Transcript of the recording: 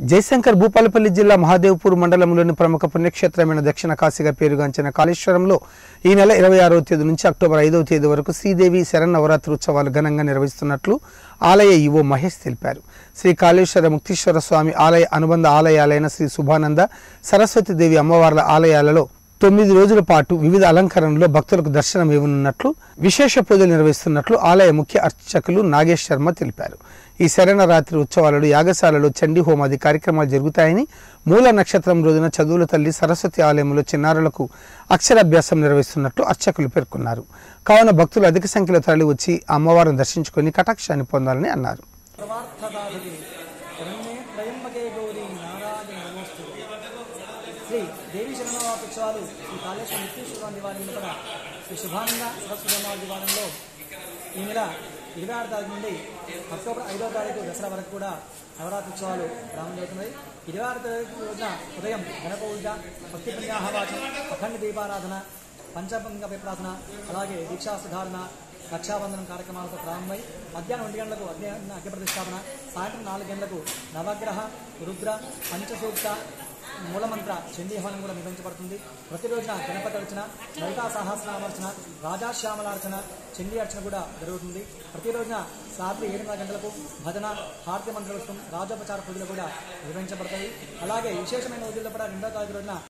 జయశంకర్ భూపాలపల్లి జిల్లా మహాదేవ్పూర్ మండలంలోని ప్రముఖ పుణ్యక్షేత్రమైన దక్షిణ కాశీగా పేరుగాంచిన కాళేశ్వరంలో ఈ నెల ఇరవై ఆరవ తేదీ నుంచి అక్టోబర్ ఐదవ తేదీ వరకు శ్రీదేవి శరన్నవరాత్రి ఉత్సవాలు ఘనంగా నిర్వహిస్తున్నట్లు ఆలయ ఈవో మహేష్ తెలిపారు శ్రీ కాళేశ్వర ముక్తీశ్వర స్వామి ఆలయ అనుబంధ ఆలయాలైన శ్రీ శుభానంద సరస్వతీదేవి అమ్మవార్ల ఆలయాలలో తొమ్మిది రోజుల పాటు వివిధ అలంకరణలో భక్తులకు దర్శనం ఇవ్వనున్నట్లు విశేష పూజలు నిర్వహిస్తున్నట్లు ఆలయ ముఖ్య అర్చకులు నాగేష్ శర్మ తెలిపారు ఈ శరణ రాత్రి ఉత్సవాలలో యాగశాలలో చండీ హోమాది కార్యక్రమాలు జరుగుతాయని మూల నక్షత్రం రోజున చదువుల తల్లి సరస్వతి ఆలయంలో చిన్నారులకు అక్షరాభ్యాసం నిర్వహిస్తున్నట్లు అర్చకులు పేర్కొన్నారు కావున భక్తులు అధిక సంఖ్యలో తరలి వచ్చి అమ్మవారిని దర్శించుకొని కటాక్షాన్ని పొందాలని అన్నారు సర్వార్థదాధుడే శరణ్యే త్రయంబకే గౌరీ నారాయణ నమోస్తు శ్రీ దేవి శరణోత్సవాలు శ్రీ కాళేశ్వర నిత్యేశ్వర దివాణి కూడా శ్రీ శుభానంద సరస్వతి దివాణంలో ఈ నెల ఇరవై ఆరు తారీఖు నుండి అక్టోబర్ ఐదో తారీఖు దసరా వరకు కూడా నవరాత్రి ఉత్సవాలు ప్రారంభం జరుగుతున్నాయి ఇరవై ఆరు తారీఖు రోజున ఉదయం గణప పూజ భక్తి పుణ్యాహవాచం అఖండ దీపారాధన పంచభంగ విప్రాసన అలాగే దీక్షా సుధారణ రక్షాబంధనం కార్యక్రమాలతో ప్రారంభమై మధ్యాహ్నం ఒంటి గంటలకు అగ్ని అగ్ని ప్రతిష్టాపన సాయంత్రం నాలుగు గంటలకు నవగ్రహ రుద్ర పంచసూక్త మూలమంత్ర చండీ హవనం కూడా నిర్వహించబడుతుంది ప్రతిరోజున గణపతి అర్చన లలితా సహస్రనామార్చన రాజాశ్యామలార్చన చండీ అర్చన కూడా జరుగుతుంది ప్రతిరోజున రాత్రి ఏడున్నర గంటలకు భజన హారతి మంత్రోత్సవం రాజోపచార పూజలు కూడా నిర్వహించబడతాయి అలాగే విశేషమైన రోజుల్లో కూడా రెండో తారీఖు రోజున